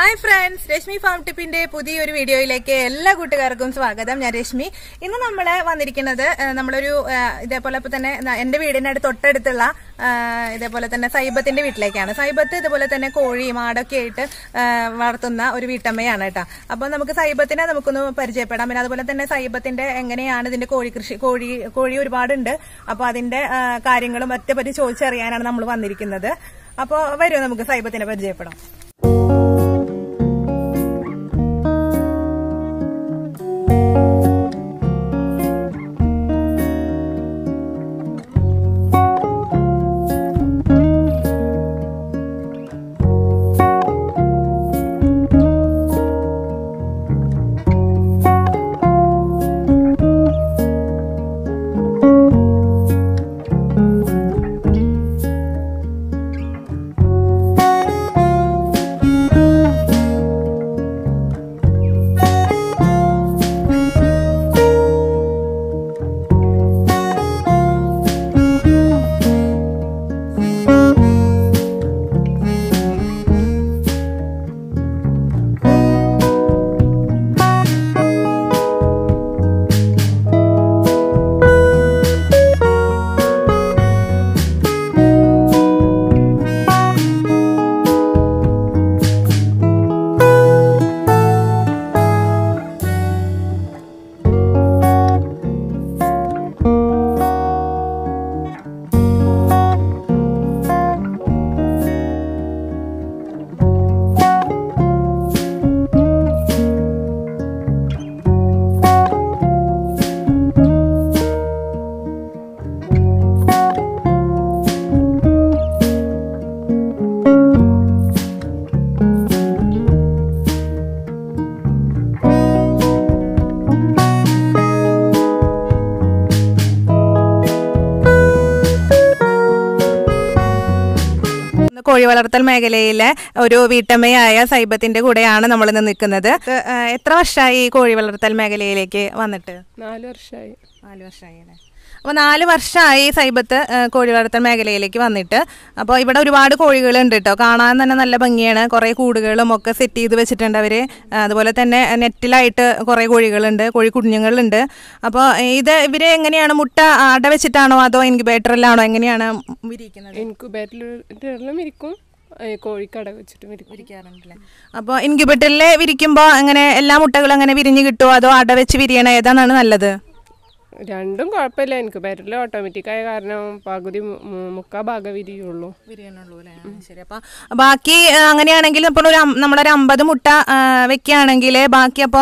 Hi friends Rashmi farm ടിപ്പിന്റെ പുതിയൊരു വീഡിയോയിലേക്ക് എല്ലാ കൂട്ടുകാർക്കും സ്വാഗതം ഞാൻ രശ്മി ഇന്ന് നമ്മൾ വന്നിരിക്കുന്നത് ആ, നമ്മളൊരു ആ, ഇതേപോലെ ഇപ്പൊ തന്നെ ന- എന്റെ വീടിനടുത്ത് തൊട്ടടുത്തുള്ള ആ, ഇതേപോലെ തന്നെ സൈബത്തിന്റെ വീട്ടിലേക്കാണ് സൈബത്ത് ഇതുപോലെ തന്നെ കോഴി മാടൊക്കെ ആയിട്ട് ആ, വളർത്തുന്ന ഒരു വീട്ടമ്മയാണ് കേട്ടോ അപ്പൊ നമുക്ക് സൈബത്തിനെ നമുക്കൊന്ന് പരിചയപ്പെടാം പിന്നെ അതുപോലെ തന്നെ സൈബത്തിന്റെ എങ്ങനെയാണ് ഇതിന്റെ കോഴി കൃഷി കോഴി കോഴി ഒരുപാടുണ്ട് അപ്പൊ അതിന്റെ ആ, കാര്യങ്ങളും മറ്റേ പറ്റി ചോദിച്ചറിയാനാണ് നമ്മൾ വന്നിരിക്കുന്നത് അപ്പോൾ വരൂ നമുക്ക് സൈബത്തിനെ പരിചയപ്പെടാം ഇന്ന് കോഴി വളർത്തൽ മേഖലയിലെ ഒരു വീട്ടമ്മയായ സൈബത്തിന്റെ കൂടെയാണ് നമ്മൾ ഇന്ന് നിൽക്കുന്നത് ഏഹ് എത്ര വർഷമായി ഈ കോഴി വളർത്തൽ മേഖലയിലേക്ക് വന്നിട്ട് നാല് വർഷമായി നാല് വർഷമായി അല്ലേ അപ്പോൾ നാല് വർഷമായി സൈബത്ത് ഏഹ് കോഴി വളർത്തൽ മേഖലയിലേക്ക് വന്നിട്ട് അപ്പോൾ ഇവിടെ ഒരുപാട് കോഴികളുണ്ട് കേട്ടോ കാണാൻ തന്നെ നല്ല ഭംഗിയാണ് കുറേ കൂടുകളും ഒക്കെ സെറ്റ് ചെയ്ത് വെച്ചിട്ടുണ്ട് അവർ അതുപോലെ തന്നെ നെറ്റിലായിട്ട് കുറേ കോഴികളുണ്ട് കോഴി കുഞ്ഞുങ്ങളുണ്ട് അപ്പോൾ ഇത് ഇവർ എങ്ങനെയാണ് മുട്ട അട വെച്ചിട്ടാണോ അതോ ഇൻക്യുബേറ്ററിലാണോ എങ്ങനെയാണ് വിരിയിക്കുന്നത് ഇൻക്യുബേറ്ററിലും ഇരിക്കും ഏ, കോഴിക്കട വെച്ചിട്ടും ഇരിക്കും വിരിക്കാറുണ്ടല്ലേ അപ്പോൾ ഇൻക്യുബേറ്ററിൽ വിരിക്കുമ്പോൾ അങ്ങനെ എല്ലാ മുട്ടകളും അങ്ങനെ വിരിഞ്ഞ് കിട്ടുമോ അതോ അട വെച്ച് വിരിയണോ ഏതാണ് നല്ലത് രണ്ടും കുഴപ്പമില്ല ഇൻക്യുബേറ്ററിൽ ഓട്ടോമാറ്റിക് ആയ കാരണം പകുതി മു- മു- മുക്കാ ഭാഗം വിരിയുള്ളൂ വിരിയണുള്ളൂ അല്ലേ ആ, ശരി അപ്പോൾ ബാക്കി ആ, അങ്ങനെയാണെങ്കിൽ ഇപ്പോൾ ഒരു അം- നമ്മളൊരു അമ്പത് മുട്ട ആ, വെക്കുകയാണെങ്കിൽ ബാക്കി അപ്പോൾ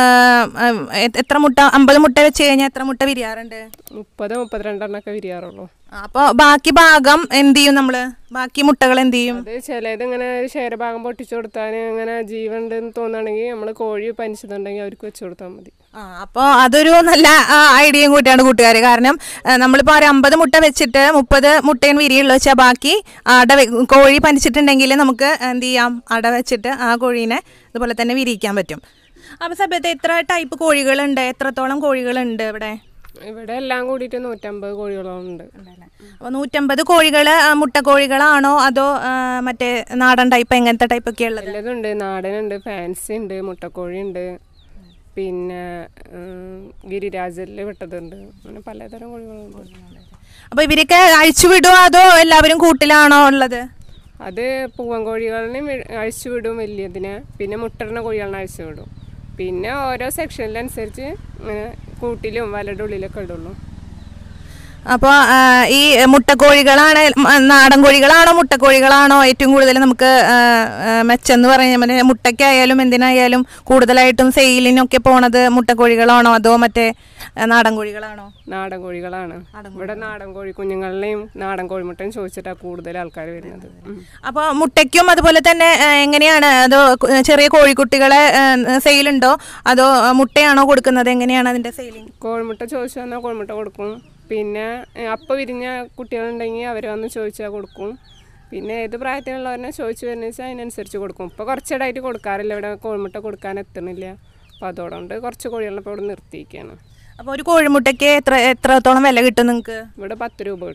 എത്ര മുട്ട അമ്പത് മുട്ട വെച്ച് കഴിഞ്ഞാൽ എത്ര മുട്ട വിരിയാറുണ്ട് മുപ്പത് മുപ്പത്തിരണ്ടെണ്ണൊക്കെ വിരിയാറുള്ളൂ അപ്പോൾ ബാക്കി ഭാഗം എന്ത് ചെയ്യും നമ്മൾ ബാക്കി മുട്ടകൾ എന്ത് ചെയ്യും അത് ചിലത് ഇങ്ങനെ ശരീരഭാഗം പൊട്ടിച്ചു കൊടുത്താൽ ഇങ്ങനെ ജീവൻ ഉണ്ടെന്ന് തോന്നുകയാണെങ്കിൽ നമ്മൾ കോഴി പനിച്ചതുണ്ടെങ്കിൽ അവർക്ക് വെച്ച് കൊടുത്താൽ മതി ആ അപ്പോൾ അതൊരു നല്ല ആ, ഐഡിയയും കൂട്ടിയാണ് കൂട്ടുകാർ കാരണം ആ, നമ്മളിപ്പോൾ ഒരു അമ്പത് മുട്ട വെച്ചിട്ട് മുപ്പത് മുട്ടയും വിരിയുള്ളൂ വെച്ചാൽ ബാക്കി അട വെ- കോഴി പനിച്ചിട്ടുണ്ടെങ്കിൽ നമുക്ക് എന്ത് ചെയ്യാം അട വെച്ചിട്ട് ആ കോഴീനെ ഇതുപോലെ തന്നെ വിരിയിക്കാൻ പറ്റും അപ്പോൾ സമയത്ത് എത്ര ടൈപ്പ് കോഴികളുണ്ട് എത്രത്തോളം കോഴികളുണ്ട് ഇവിടെ ഇവിടെ എല്ലാം കൂടിയിട്ട് നൂറ്റമ്പത് കോഴികളോളം ഉണ്ട് അപ്പോൾ നൂറ്റമ്പത് കോഴികൾ മുട്ട കോഴികളാണോ അതോ ആ, മറ്റേ നാടൻ ടൈപ്പ് എങ്ങനത്തെ ടൈപ്പൊക്കെ ഉള്ളത് നല്ലതുണ്ട് നാടനുണ്ട് ഫാൻസി ഉണ്ട് മുട്ടക്കോഴി ഉണ്ട് പിന്നെ ഉം, ഗിരിരാജനിൽ വിട്ടതുണ്ട് അങ്ങനെ പലതരം കോഴികളുണ്ട് അപ്പോൾ ഇവരൊക്കെ അഴിച്ചു വിടുമോ അതോ എല്ലാവരും കൂട്ടിലാണോ ഉള്ളത് അത് പൂവൻ കോഴികളിനെ അഴിച്ചു വിടും വലിയതിനെ പിന്നെ മുട്ടറിന കോഴികളിനെ അഴിച്ചു വിടും പിന്നെ ഓരോ സെക്ഷനിലനുസരിച്ച് ഇങ്ങനെ കൂട്ടിലും വലയുടെ ഉള്ളിലൊക്കെ ഇടുള്ളൂ അപ്പോൾ ഈ മുട്ടക്കോഴികളാണ് മ- നാടൻ കോഴികളാണോ മുട്ടക്കോഴികളാണോ ഏറ്റവും കൂടുതൽ നമുക്ക് ആ, ആ, മെച്ചെന്ന് പറഞ്ഞാൽ മുട്ടയ്ക്കായാലും എന്തിനായാലും കൂടുതലായിട്ടും സെയിലിനൊക്കെ പോണത് മുട്ടക്കോഴികളാണോ അതോ മറ്റേ ആ, നാടൻ കോഴികളാണോ നാടൻ കോഴികളാണ് ഇവിടെ നാടൻ കോഴി കുഞ്ഞുങ്ങളിലെയും നാടൻ കോഴിമുട്ടയും ചോദിച്ചിട്ടാണ് കൂടുതൽ ആൾക്കാർ വരുന്നത് ഉം. അപ്പോൾ മുട്ടയ്ക്കും അതുപോലെ തന്നെ ആ, എങ്ങനെയാണ് അതോ കു- ചെറിയ കോഴിക്കുട്ടികളെ സെയിലുണ്ടോ അതോ ആ, മുട്ടയാണോ കൊടുക്കുന്നത് എങ്ങനെയാണ് അതിന്റെ സെയിലിംഗ് കോഴിമുട്ട ചോദിച്ചു വന്നാൽ കോഴിമുട്ട കൊടുക്കും പിന്നെ ഏ, അപ്പം വിരിഞ്ഞ കുട്ടികളുണ്ടെങ്കിൽ അവർ വന്ന് ചോദിച്ചാൽ കൊടുക്കും പിന്നെ ഏത് പ്രായത്തിലുള്ളവരെ ചോദിച്ചു വരുന്ന വെച്ചാൽ അതിനനുസരിച്ച് കൊടുക്കും ഇപ്പോൾ കുറച്ചിടായിട്ട് കൊടുക്കാറില്ല ഇവിടെ കോഴിമുട്ട കൊടുക്കാൻ എത്തണില്ല അപ്പോൾ അതുകൊണ്ട് കുറച്ച് കോഴികളെ ഇപ്പോൾ ഇവിടെ നിർത്തിയിരിക്കുകയാണ് അപ്പോൾ ഒരു കോഴിമുട്ടയ്ക്ക് എത്ര എത്രത്തോളം വില കിട്ടും നിങ്ങൾക്ക് ഇവിടെ പത്ത് രൂപ കിട്ടും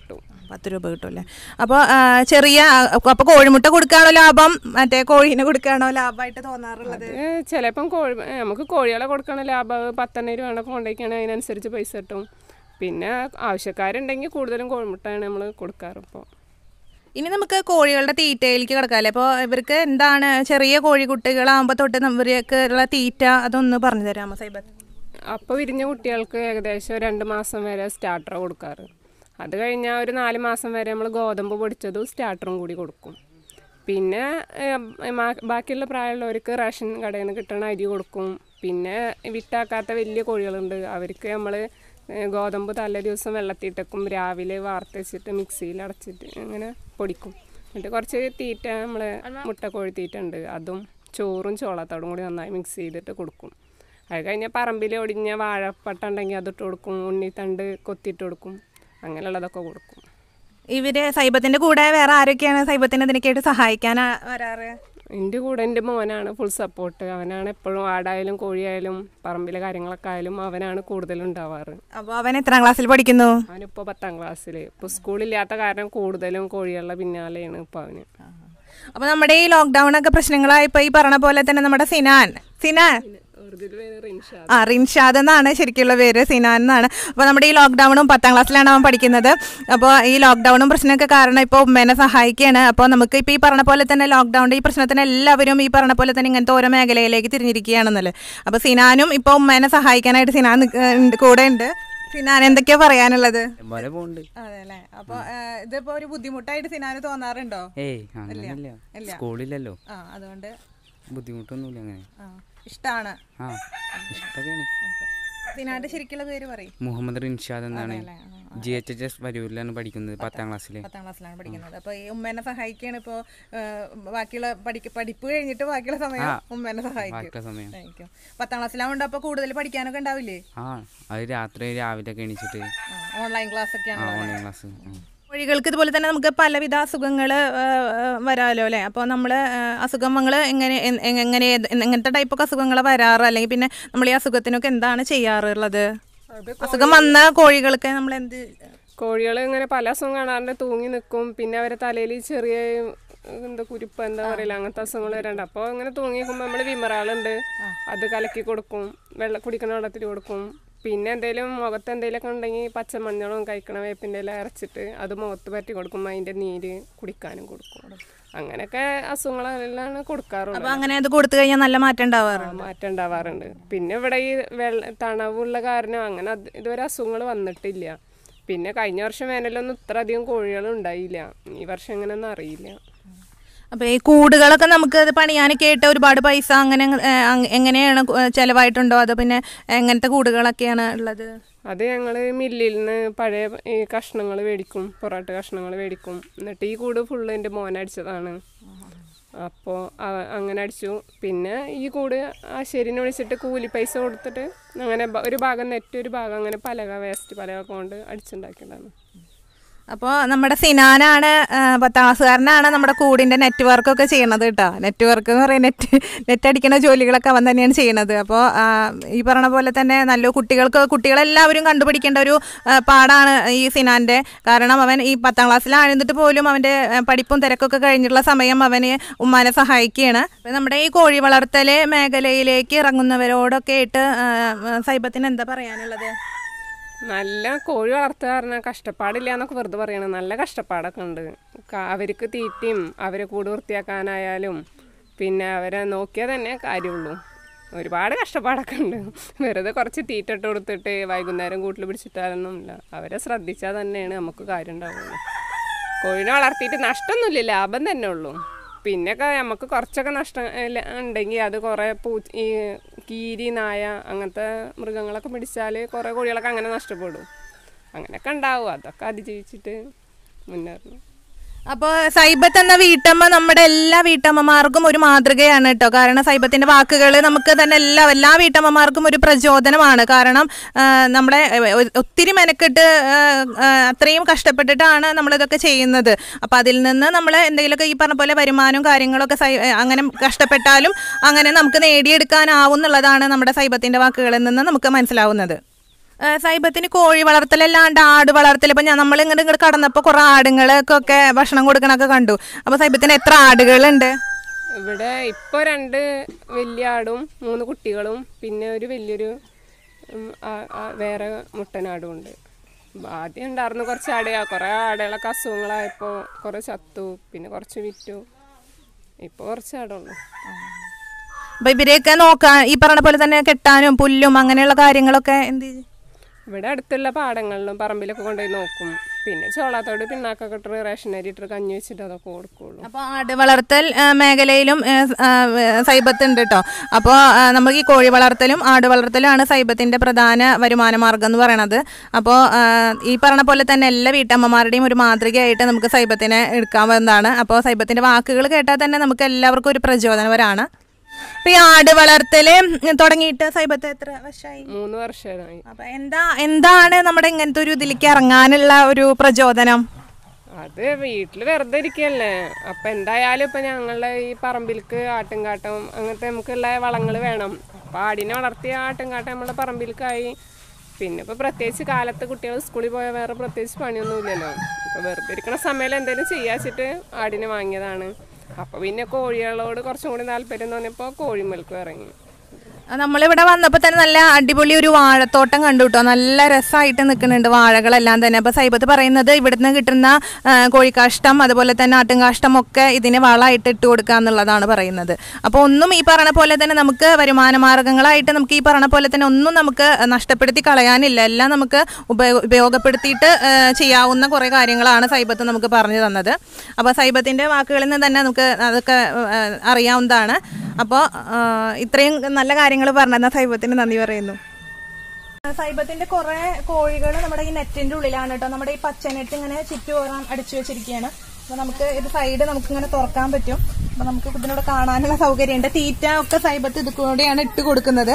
പത്ത് രൂപ കിട്ടും അല്ലേ അപ്പോൾ ചെറിയ അപ്പോൾ കോഴിമുട്ട കൊടുക്കുകയാണോ ലാഭം മറ്റേ കോഴീനെ കൊടുക്കുകയാണോ ലാഭമായിട്ട് തോന്നാറുള്ളത് ചിലപ്പം കോഴി ഏ, നമുക്ക് കോഴികളെ കൊടുക്കണ ലാഭം പത്തെണ്ണ രൂപ കൊണ്ടേക്കാണ് അതിനനുസരിച്ച് പൈസ കിട്ടും പിന്നെ ആവശ്യക്കാരുണ്ടെങ്കിൽ കൂടുതലും കോഴിമുട്ടയാണ് നമ്മൾ കൊടുക്കാറ് ഇപ്പോൾ ഇനി നമുക്ക് കോഴികളുടെ തീറ്റയിലേക്ക് കിടക്കാമല്ലേ അപ്പോൾ ഇവർക്ക് എന്താണ് ചെറിയ കോഴിക്കുട്ടികളാകുമ്പോൾ തൊട്ട് ഇവർക്ക് ഉള്ള തീറ്റ അതൊന്ന് പറഞ്ഞു തരാമോ സൈബത്ത് അപ്പോൾ വിരിഞ്ഞ കുട്ടികൾക്ക് ഏകദേശം രണ്ട് മാസം വരെ സ്റ്റാർട്ടർ കൊടുക്കാറ് അത് കഴിഞ്ഞാൽ ഒരു നാല് മാസം വരെ നമ്മൾ ഗോതമ്പ് പൊടിച്ചതും സ്റ്റാർട്ടറും കൂടി കൊടുക്കും പിന്നെ ഏം, മാ- ബാക്കിയുള്ള പ്രായമുള്ളവർക്ക് റേഷൻ കടയിൽ നിന്ന് കിട്ടണ അരി കൊടുക്കും പിന്നെ വിട്ടാക്കാത്ത വലിയ കോഴികളുണ്ട് അവർക്ക് നമ്മൾ ഗോതമ്പ് തലേ ദിവസം വെള്ളത്തിട്ടേക്കും രാവിലെ വാർത്ത് വെച്ചിട്ട് മിക്സിയിൽ അടച്ചിട്ട് അങ്ങനെ പൊടിക്കും എന്നിട്ട് കുറച്ച് തീറ്റ നമ്മൾ മുട്ടക്കോഴി തീറ്റ ഉണ്ട് അതും ചോറും ചോളത്തോടും കൂടി നന്നായി മിക്സ് ചെയ്തിട്ട് കൊടുക്കും അത് കഴിഞ്ഞാൽ പറമ്പിൽ ഒടിഞ്ഞ വാഴപ്പട്ട ഉണ്ടെങ്കിൽ അതിട്ട് കൊടുക്കും ഉണ്ണിത്തണ്ട് കൊത്തിയിട്ട് കൊടുക്കും അങ്ങനെയുള്ളതൊക്കെ കൊടുക്കും ഇവര് സൈബത്തിന്റെ കൂടെ വേറെ ആരൊക്കെയാണ് സൈബത്തിന് ഇതിനൊക്കെയായിട്ട് സഹായിക്കാൻ ആ- വരാറ് എൻ്റെ കൂടെ എൻ്റെ മോനാണ് ഫുൾ സപ്പോർട്ട് അവനാണ് എപ്പോഴും ആടായാലും കോഴിയായാലും പറമ്പിലെ കാര്യങ്ങളൊക്കെ ആയാലും അവനാണ് കൂടുതലും ഉണ്ടാവാറ് അപ്പോൾ അവൻ എത്രാം ക്ലാസ്സിൽ പഠിക്കുന്നു അവനിപ്പോൾ പത്താം ക്ലാസ്സിൽ ഇപ്പോൾ സ്കൂളില്ലാത്ത കാരണം കൂടുതലും കോഴികളുടെ പിന്നാലെയാണ് ഇപ്പോൾ അവന് അപ്പോൾ നമ്മുടെ ഈ ലോക്ക്ഡൗൺ ഒക്കെ പ്രശ്നങ്ങളായപ്പോൾ ഈ പറഞ്ഞ പോലെ തന്നെ നമ്മുടെ സിനാൻ സിനാൻ ആ റിൻഷാദ് എന്നാണ് ശരിക്കുള്ള പേര് സിനാൻ എന്നാണ് അപ്പോൾ നമ്മുടെ ഈ ലോക്ക്ഡൗണും പത്താം ക്ലാസ്സിലാണ് അവൻ പഠിക്കുന്നത് അപ്പോൾ ഈ ലോക്ക്ഡൗണും പ്രശ്നമൊക്കെ കാരണം ഇപ്പോൾ ഉമ്മേനെ സഹായിക്കുകയാണ് അപ്പോൾ നമുക്ക് ഇപ്പോൾ ഈ പറഞ്ഞ പോലെ തന്നെ ലോക്ക്ഡൗണിൻ്റെ ഈ പ്രശ്നത്തിന് എല്ലാവരും ഈ പറഞ്ഞ പോലെ തന്നെ ഇങ്ങനത്തെ ഓരോ മേഖലയിലേക്ക് തിരിഞ്ഞിരിക്കുകയാണെന്നല്ലേ അപ്പോൾ സിനാനും ഇപ്പോൾ ഉമ്മേനെ സഹായിക്കാനായിട്ട് സിനാൻ നിക്ക- ഉണ്ട്- കൂടെ ഉണ്ട് സിനാൻ എന്തൊക്കെയാ പറയാനുള്ളത് വരെ പോണ്ട് അതെ അല്ലേ അപ്പോൾ ഇതിപ്പോൾ ഒരു ബുദ്ധിമുട്ടായിട്ട് സിനാന് തോന്നാറുണ്ടോ ഏയ് അങ്ങനെയല്ല ഇല്ല. സ്കൂളിലല്ലോ ആ അതുകൊണ്ട് ബുദ്ധിമുട്ടൊന്നുമില്ല അങ്ങനെ ആ ഇഷ്ടമാണ് ആ ഇഷ്ടൊക്കെയാണ് സിനാന്റെ ശരിക്കുള്ള പേര് പറയും മുഹമ്മദ് റിൻഷാദ് എന്നാണ് ജി എച്ച് എച്ച് എസ് വരൂരിലാണ് പഠിക്കുന്നത് പത്താം ക്ലാസ്സിൽ പത്താം ക്ലാസ്സിലാണ് പഠിക്കുന്നത് അപ്പൊ ഈ ഉമ്മേനെ സഹായിക്കാണ് ഇപ്പോ ആ, ബാക്കിയുള്ള പഠിക്ക പഠിപ്പ് കഴിഞ്ഞിട്ട് ബാക്കിയുള്ള സമയം ഉമ്മേനെ സഹായിക്കും ബാക്കിയുള്ള സമയം സഹായിക്കും പത്താം ക്ലാസ്സിലാവുണ്ട് അപ്പൊ കൂടുതൽ പഠിക്കാനൊക്കെ ഉണ്ടാവില്ലേ ആ അത് രാത്രി രാവിലെ ഒക്കെ എണീച്ചിട്ട് ഓൺലൈൻ ക്ലാസ് ആ ഒക്കെയാണ് ഓൺലൈൻ ക്ലാസ് കോഴികൾക്ക് ഇതുപോലെ തന്നെ നമുക്ക് പലവിധ അസുഖങ്ങൾ വരാമല്ലോ അല്ലേ അപ്പോൾ നമ്മൾ അസുഖങ്ങൾ എങ്ങനെ എ- എ- എങ്ങനെ ഏത്- എങ്ങനത്തെ ടൈപ്പൊക്കെ അസുഖങ്ങൾ വരാറ് അല്ലെങ്കിൽ പിന്നെ നമ്മൾ ഈ അസുഖത്തിനൊക്കെ എന്താണ് ചെയ്യാറുള്ളത് അസുഖം വന്ന കോഴികൾക്ക് നമ്മൾ എന്ത് കോഴികൾ ഇങ്ങനെ പല അസുഖം കാണാറുണ്ട് തൂങ്ങി നിൽക്കും പിന്നെ അവരെ തലയിൽ ചെറിയ എന്താ കുരുപ്പ് എന്താ പറയില്ല അങ്ങനത്തെ അസുഖങ്ങൾ വരാണ്ട് അപ്പോൾ ഇങ്ങനെ തൂങ്ങി നിൽക്കുമ്പോൾ നമ്മൾ വിമറാളുണ്ട് അത് കലക്കി കൊടുക്കും വെള്ളം കുടിക്കണ വെള്ളത്തിൽ കൊടുക്കും പിന്നെ എന്തെങ്കിലും മുഖത്ത് എന്തെങ്കിലുമൊക്കെ ഉണ്ടെങ്കിൽ പച്ചമഞ്ഞളും കഴിക്കണ വേപ്പിൻ്റെ ഇല അരച്ചിട്ട് അത് മുഖത്ത് പറ്റി കൊടുക്കും അതിൻ്റെ നീര് കുടിക്കാനും കൊടുക്കും അങ്ങനെയൊക്കെ അസുഖങ്ങളെല്ലാം കൊടുക്കാറുള്ളത് അപ്പോൾ അങ്ങനെ അത് കൊടുത്തു കഴിഞ്ഞാൽ നല്ല മാറ്റം ഉണ്ടാവാറ് ആ, മാറ്റം ഉണ്ടാവാറുണ്ട് പിന്നെ ഇവിടെ ഈ വെള്ള തണവുള്ള കാരണം അങ്ങനെ അത് ഇതുവരെ അസുഖങ്ങൾ വന്നിട്ടില്ല പിന്നെ കഴിഞ്ഞ വർഷം വേനലൊന്നും ഇത്ര അധികം കോഴികൾ ഉണ്ടായില്ല ഈ വർഷം എങ്ങനെയൊന്നും അറിയില്ല അപ്പൊ ഈ കൂടുകളൊക്കെ നമുക്ക് അത് പണിയാനൊക്കെ ആയിട്ട് ഒരുപാട് പൈസ അങ്ങനെ ഏ, അങ് എങ്ങനെയാണ് കു- ചെലവായിട്ടുണ്ടോ അത് പിന്നെ എങ്ങനത്തെ കൂടുകളൊക്കെയാണ് ഉള്ളത് അത് ഞങ്ങൾ മില്ലിൽ നിന്ന് പഴയ ഈ കഷ്ണങ്ങൾ മേടിക്കും പൊറോട്ട കഷ്ണങ്ങൾ മേടിക്കും എന്നിട്ട് ഈ കൂട് ഫുള്ള് എൻ്റെ മോൻ അടിച്ചതാണ് അപ്പോൾ അങ്ങനെ അടിച്ചു പിന്നെ ഈ കൂട് ആ ശരിനെ വിളിച്ചിട്ട് കൂലി പൈസ കൊടുത്തിട്ട് അങ്ങനെ ബ- ഒരു ഭാഗം നെറ്റ് ഒരു ഭാഗം അങ്ങനെ പലക വേസ്റ്റ് പലക കൊണ്ട് അടിച്ചുണ്ടാക്കിയതാണ് അപ്പോൾ നമ്മുടെ സിനാനാണ് ആ, പത്താം ക്ലാസ്സുകാരനാണ് നമ്മുടെ കൂടിൻ്റെ നെറ്റ്വർക്ക് ഒക്കെ ചെയ്യണത് കേട്ടോ നെറ്റ്വർക്ക് എന്ന് പറയുന്നത് നെറ്റ് നെറ്റ് അടിക്കുന്ന ജോലികളൊക്കെ അവൻ തന്നെയാണ് ചെയ്യണത് അപ്പോൾ ഈ പറഞ്ഞ പോലെ തന്നെ നല്ല കുട്ടികൾക്ക് കുട്ടികളെല്ലാവരും കണ്ടുപിടിക്കേണ്ട ഒരു ആ, പാടാണ് ഈ സിനാൻ്റെ കാരണം അവൻ ഈ പത്താം ക്ലാസ്സിലായിരുന്നിട്ട് പോലും അവൻ്റെ ആ, പഠിപ്പും തിരക്കൊക്കെ കഴിഞ്ഞിട്ടുള്ള സമയം അവന് ഉമ്മാനെ സഹായിക്കുകയാണ് അപ്പോൾ നമ്മുടെ ഈ കോഴി വളർത്തൽ മേഖലയിലേക്ക് ഇറങ്ങുന്നവരോടൊക്കെ ആയിട്ട് ആ, ആ, സൈബത്തിന് എന്താ പറയാനുള്ളത് നല്ല കോഴി വളർത്തുക പറഞ്ഞാൽ കഷ്ടപ്പാടില്ല എന്നൊക്കെ വെറുതെ പറയണം നല്ല കഷ്ടപ്പാടൊക്കെ ഉണ്ട് ക- അവർക്ക് തീറ്റയും അവരെ കൂട് വൃത്തിയാക്കാനായാലും പിന്നെ അവരെ നോക്കിയാൽ തന്നെ കാര്യമുള്ളൂ ഒരുപാട് കഷ്ടപ്പാടൊക്കെ ഉണ്ട് വെറുതെ കുറച്ച് തീറ്റ ഇട്ട് കൊടുത്തിട്ട് വൈകുന്നേരം കൂട്ടിൽ പിടിച്ചിട്ടാലൊന്നുമില്ല അവരെ ശ്രദ്ധിച്ചാൽ തന്നെയാണ് നമുക്ക് കാര്യം ഉണ്ടാവുള്ളൂ കോഴിനെ വളർത്തിയിട്ട് നഷ്ടമൊന്നുമില്ല ലാഭം തന്നെ ഉള്ളൂ പിന്നെയൊക്കെ നമുക്ക് കുറച്ചൊക്കെ നഷ്ടം ഇല്ല- ഉണ്ടെങ്കിൽ അത് കുറേ പൂ ഈ കീരി നായ അങ്ങനത്തെ മൃഗങ്ങളൊക്കെ പിടിച്ചാൽ കുറേ കോഴികളൊക്കെ അങ്ങനെ നഷ്ടപ്പെടും അങ്ങനെയൊക്കെ ഉണ്ടാവും അതൊക്കെ അതിജീവിച്ചിട്ട് മുന്നേറണം അപ്പോൾ സൈബത്ത് എന്ന വീട്ടമ്മ നമ്മുടെ എല്ലാ വീട്ടമ്മമാർക്കും ഒരു മാതൃകയാണ് കേട്ടോ കാരണം സൈബത്തിന്റെ വാക്കുകൾ നമുക്ക് തന്നെ എല്ലാ എല്ലാ വീട്ടമ്മമാർക്കും ഒരു പ്രചോദനമാണ് കാരണം ആ, നമ്മുടെ ഏ, ഒ- ഒത്തിരി മെനക്കെട്ട് ആ, ആ, അത്രയും കഷ്ടപ്പെട്ടിട്ടാണ് നമ്മളിതൊക്കെ ചെയ്യുന്നത് അപ്പോൾ അതിൽ നിന്ന് നമ്മൾ എന്തെങ്കിലുമൊക്കെ ഈ പറഞ്ഞ പോലെ വരുമാനവും കാര്യങ്ങളൊക്കെ സൈ ഏ, അങ്ങനെ കഷ്ടപ്പെട്ടാലും അങ്ങനെ നമുക്ക് നേടിയെടുക്കാനാവും എന്നുള്ളതാണ് നമ്മുടെ സൈബത്തിന്റെ വാക്കുകളിൽ നിന്ന് നമുക്ക് മനസ്സിലാവുന്നത് ഏ, സൈബത്തിന് കോഴി വളർത്തലല്ലാണ്ട് ആട് വളർത്തൽ ഇപ്പൊ ഞാൻ നമ്മൾ ഇങ്ങോട്ട് ഇങ്ങോട്ട് കടന്നപ്പോ കുറെ ആടുങ്ങൾക്കൊക്കെ ഭക്ഷണം കൊടുക്കണൊക്കെ കണ്ടു അപ്പൊ സൈബത്തിന് എത്ര ആടുകളുണ്ട് ഇവിടെ ഇപ്പോൾ രണ്ട് വലിയ ആടും മൂന്ന് കുട്ടികളും പിന്നെ ഒരു വലിയൊരു ഉം, ആ- ആ വേറെ മുട്ടനാടും ഉണ്ട് ആദ്യം ഉണ്ടായിരുന്നു കുറച്ച് ആടുക കുറേ ആടുകളൊക്കെ അസുഖങ്ങളായപ്പോൾ കുറേ ചത്തു പിന്നെ കുറച്ച് വിറ്റു ഇപ്പോൾ കുറച്ച് ആടുള്ളൂ അപ്പൊ ഇവരെയൊക്കെ നോക്കാൻ ഈ പറഞ്ഞ പോലെ തന്നെ കെട്ടാനും പുല്ലും അങ്ങനെയുള്ള കാര്യങ്ങളൊക്കെ എന്ത് ചെയ്യും? ഇവിടെ അടുത്തുള്ള പാടങ്ങളിലും പറമ്പിലൊക്കെ കൊണ്ടുപോയി നോക്കും പിന്നെ ചോളാത്തോട് പിണ്ണാക്കൊക്കെ ഇട്ട് റേഷനരി ഇട്ട് കഞ്ഞി വെച്ചിട്ട് അതൊക്കെ കൊടുക്കുള്ളൂ അപ്പൊ ആട് വളർത്തൽ ഏ, മേഖലയിലും ഏ, സ്- ആ, വേ- സൈബത്ത് ഉണ്ട് കേട്ടോ അപ്പോൾ നമുക്ക് ഈ കോഴി വളർത്തലും ആട് വളർത്തലുമാണ് സൈബത്തിന്റെ പ്രധാന വരുമാന മാർഗം എന്ന് പറയണത് അപ്പോൾ ഈ പറഞ്ഞ പോലെ തന്നെ എല്ലാ വീട്ടമ്മമാരുടെയും ഒരു മാതൃകയായിട്ട് നമുക്ക് സൈബത്തിനെ എടുക്കാവുന്നതാണ് അപ്പോൾ സൈബത്തിന്റെ വാക്കുകൾ കേട്ടാൽ തന്നെ നമുക്ക് എല്ലാവർക്കും ഒരു പ്രചോദനപരമാണ് അപ്പൊ ഈ ആട് വളർത്തല് തുടങ്ങിയിട്ട് സൈബത്ത് എത്ര വർഷമായി മൂന്ന് വർഷമായി അപ്പൊ എന്താ എന്താണ് നമ്മുടെ ഇങ്ങനത്തെ ഒരു ഇതിലേക്ക് ഇറങ്ങാനുള്ള ഒരു പ്രചോദനം അത് വീട്ടിൽ വെറുതെ ഇരിക്കല്ലേ അപ്പൊ എന്തായാലും ഇപ്പൊ ഞങ്ങളുടെ ഈ പറമ്പിൽക്ക് ആട്ടുംകാട്ടം അങ്ങനത്തെ നമുക്കുള്ള വളങ്ങൾ വേണം അപ്പൊ ആടിനെ വളർത്തിയ ആട്ടുംകാട്ടം നമ്മുടെ പറമ്പിൽക്കായി പിന്നെ ഇപ്പൊ പ്രത്യേകിച്ച് കാലത്ത് കുട്ടികൾ സ്കൂളിൽ പോയാൽ വേറെ പ്രത്യേകിച്ച് പണിയൊന്നുമില്ലല്ലോ ഇപ്പൊ വെറുതെ ഇരിക്കണ സമയം എന്തെങ്കിലും ചെയ്യാച്ചിട്ട് ആടിനെ വാങ്ങിയതാണ് അപ്പൊ പിന്നെ കോഴികളോട് കുറച്ചും കൂടി താല്പര്യം തോന്നിയപ്പോൾ കോഴിമൽക്കും ഇറങ്ങി നമ്മളിവിടെ വന്നപ്പോൾ തന്നെ നല്ല അടിപൊളി ഒരു വാഴത്തോട്ടം കണ്ടു കേട്ടോ നല്ല രസമായിട്ട് നിൽക്കുന്നുണ്ട് വാഴകളെല്ലാം തന്നെ അപ്പോൾ സൈബത്ത് പറയുന്നത് ഇവിടുന്ന് കിട്ടുന്ന ആ, കോഴിക്കാഷ്ടം അതുപോലെ തന്നെ ആട്ടുംകാഷ്ടം ഒക്കെ ഇതിന് വളമായിട്ട് ഇട്ട് കൊടുക്കുക എന്നുള്ളതാണ് പറയുന്നത് അപ്പോൾ ഒന്നും ഈ പറഞ്ഞ പോലെ തന്നെ നമുക്ക് വരുമാന മാർഗങ്ങളായിട്ട് നമുക്ക് ഈ പറഞ്ഞ പോലെ തന്നെ ഒന്നും നമുക്ക് നഷ്ടപ്പെടുത്തി കളയാനില്ല എല്ലാം നമുക്ക് ഉപയോ ഉപയോഗപ്പെടുത്തിയിട്ട് ആ, ചെയ്യാവുന്ന കുറേ കാര്യങ്ങളാണ് സൈബത്ത് നമുക്ക് പറഞ്ഞു തന്നത് അപ്പോൾ സൈബത്തിൻ്റെ വാക്കുകളിൽ നിന്ന് തന്നെ നമുക്ക് അതൊക്കെ ആ, അറിയാവുന്നതാണ് അപ്പോൾ ഇത്രയും നല്ല കാര്യങ്ങൾ പറഞ്ഞ സൈബത്തിന് നന്ദി പറയുന്നു സൈബത്തിന്റെ കുറെ കോഴികൾ നമ്മുടെ ഈ നെറ്റിന്റെ ഉള്ളിലാണ് കേട്ടോ നമ്മുടെ ഈ പച്ചനെറ്റ് ഇങ്ങനെ ചുറ്റുപോറാൻ അടിച്ചു വെച്ചിരിക്കുകയാണ് അപ്പൊ നമുക്ക് ഇത് സൈഡ് നമുക്ക് ഇങ്ങനെ തുറക്കാൻ പറ്റും അപ്പൊ നമുക്ക് ഇതിനോട് കാണാനുള്ള സൗകര്യമുണ്ട് തീറ്റ ഒക്കെ സൈബത്ത് ഇത് കൂടെയാണ് ഇട്ട് കൊടുക്കുന്നത്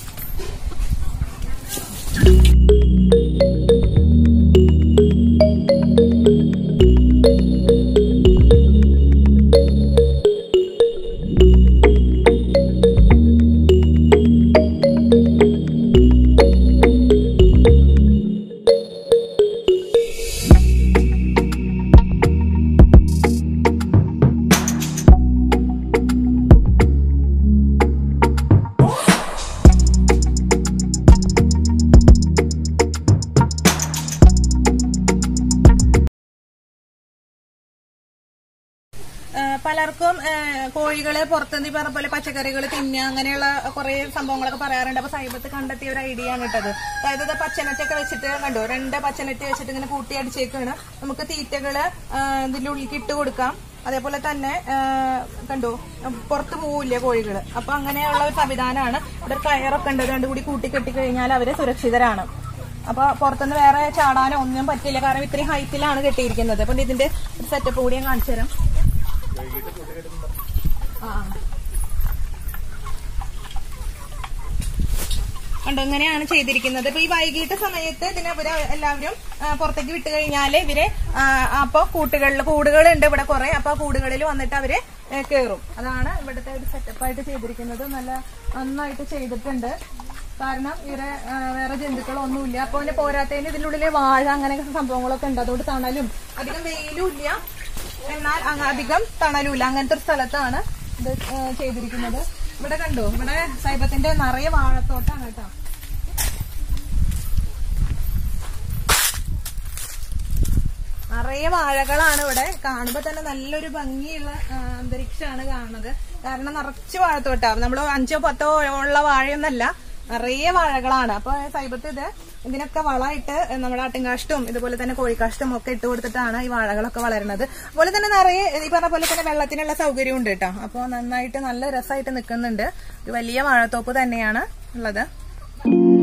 ആ, പലർക്കും ആ, കോഴികള് പുറത്തുനിന്ന് ഈ പറഞ്ഞ പോലെ പച്ചക്കറികൾ തിന്നുക അങ്ങനെയുള്ള കുറെ സംഭവങ്ങളൊക്കെ പറയാറുണ്ട് അപ്പൊ സൈബത്ത് കണ്ടെത്തിയ ഒരു ഐഡിയ ആണ് ഇട്ടത് അതായത് ഇത് പച്ചനെറ്റൊക്കെ വെച്ചിട്ട് കണ്ടോ രണ്ട് പച്ചനെറ്റ് വെച്ചിട്ട് ഇങ്ങനെ കൂട്ടി അടിച്ചേക്കാണ് നമുക്ക് തീറ്റകള് ആ, ഇതിന്റെ ഉള്ളിലേക്ക് ഇട്ട് കൊടുക്കാം അതേപോലെ തന്നെ ആ, കണ്ടോ പുറത്ത് പോവില്ല കോഴികള് അപ്പൊ അങ്ങനെയുള്ള ഒരു സംവിധാനമാണ് ഇവിടെ ഒരു കയറൊക്കെ ഉണ്ട് രണ്ടും കൂടി കൂട്ടി കെട്ടി കഴിഞ്ഞാൽ അവര് സുരക്ഷിതരാണ് അപ്പൊ പുറത്തുനിന്ന് വേറെ ചാടാനോ ഒന്നും പറ്റില്ല കാരണം ഇത്രയും ഹൈറ്റിലാണ് കെട്ടിയിരിക്കുന്നത് അപ്പൊ ഇതിന്റെ ഒരു സെറ്റപ്പ് കൂടി ഞാൻ കാണിച്ചു തരാം ആ. കണ്ടോ ഇങ്ങനെയാണ് ചെയ്തിരിക്കുന്നത് ഇപ്പൊ ഈ വൈകിട്ട് സമയത്ത് ഇതിനെ ഇവര് എല്ലാവരും ആ, പുറത്തേക്ക് വിട്ട് കഴിഞ്ഞാല് ഇവര് ആ, അപ്പൊ കൂട്ടുകളിൽ കൂടുകളുണ്ട് ഇവിടെ കുറെ അപ്പൊ ആ കൂടുകളിൽ വന്നിട്ട് അവര് ഏ, കേറും അതാണ് ഇവിടുത്തെ ഒരു സെറ്റപ്പ് ആയിട്ട് ചെയ്തിരിക്കുന്നത് നല്ല നന്നായിട്ട് ചെയ്തിട്ടുണ്ട് കാരണം ഇവരെ ആ, വേറെ ജന്തുക്കളൊന്നുമില്ല അപ്പൊ പിന്നെ പോരാത്തതിന് ഇതിന്റെ ഉള്ളില് വാഴ അങ്ങനെയൊക്കെ സംഭവങ്ങളൊക്കെ ഉണ്ട് അതുകൊണ്ട് തണലും അധികം വെയിലും ഇല്ല എന്നാൽ അങ്ങ് അധികം തണലുമില്ല അങ്ങനത്തെ ഒരു സ്ഥലത്താണ് ഇത് ഏ, ചെയ്തിരിക്കുന്നത് ഇവിടെ കണ്ടോ ഇവിടെ സൈബത്തിന്റെ നിറയെ വാഴത്തോട്ടാണ് കേട്ടോ നിറയെ വാഴകളാണ് ഇവിടെ കാണുമ്പോ തന്നെ നല്ലൊരു ഭംഗിയുള്ള ആ, അന്തരീക്ഷമാണ് കാണുന്നത് കാരണം നിറച്ച് വാഴത്തോട്ടാവും നമ്മൾ അഞ്ചോ പത്തോ ഉള്ള വാഴയൊന്നല്ല നിറയെ വാഴകളാണ് അപ്പൊ സൈബത്ത് ഇത് ഇതിനൊക്കെ വളമായിട്ട് നമ്മുടെ ആട്ടിൻകാഷ്ടവും ഇതുപോലെ തന്നെ കോഴിക്കാഷ്ടവും ഒക്കെ ഇട്ട് കൊടുത്തിട്ടാണ് ഈ വാഴകളൊക്കെ വളരുന്നത് അതുപോലെ തന്നെ നിറയെ ഈ പറഞ്ഞ പോലെ തന്നെ വെള്ളത്തിനുള്ള സൗകര്യം ഉണ്ട് കേട്ടോ അപ്പോൾ നന്നായിട്ട് നല്ല രസമായിട്ട് നിൽക്കുന്നുണ്ട് ഒരു വലിയ വാഴത്തോപ്പ് തന്നെയാണ് ഉള്ളത്